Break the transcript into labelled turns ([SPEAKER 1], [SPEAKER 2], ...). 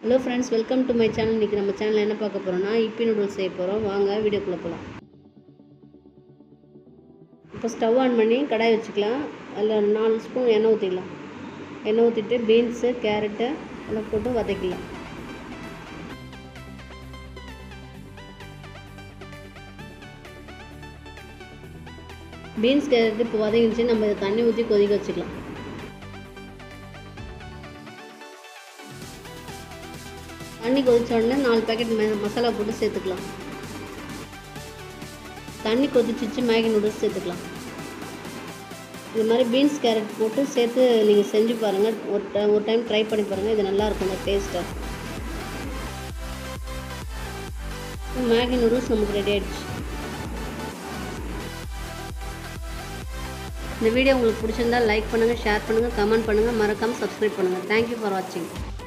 [SPEAKER 1] hello friends welcome to my channel இன்றைக்கி நம்ம சேனலில் என்ன பார்க்க போகிறோம்னா இப்பி நூடுல்ஸ் செய்ய போகிறோம் வாங்க வீடியோக்குள்ளே போகலாம் இப்போ ஸ்டவ் ஆன் பண்ணி கடாய் வச்சுக்கலாம் அதில் ஒரு நாலு ஸ்பூன் எண்ணெய் ஊற்றிக்கலாம் எண்ணெய் ஊற்றிட்டு பீன்ஸு கேரட்டு எல்லாம் போட்டு வதக்கலாம் பீன்ஸ் கேரட் இப்போ வதங்கிச்சு நம்ம இதை தண்ணி ஊற்றி கொதிக்க வச்சுக்கலாம் தண்ணி கொதிச்ச உடனே நாலு பேக்கெட் ம மசாலா போட்டு சேர்த்துக்கலாம் தண்ணி கொதிச்சிச்சு மேகி நூடுல்ஸ் சேர்த்துக்கலாம் இது மாதிரி பீன்ஸ் கேரட் போட்டு சேர்த்து நீங்கள் செஞ்சு பாருங்கள் ஒரு ட ஒரு டைம் ட்ரை பண்ணி பாருங்கள் இது நல்லாயிருக்கும் இந்த டேஸ்ட்டாக மேகி நூடுல்ஸ் நமக்கு ரெடி ஆகிடுச்சு இந்த வீடியோ உங்களுக்கு பிடிச்சிருந்தா லைக் பண்ணுங்கள் ஷேர் பண்ணுங்கள் கமெண்ட் பண்ணுங்கள் மறக்காமல் சப்ஸ்கிரைப் பண்ணுங்கள் தேங்க்யூ ஃபார் வாட்சிங்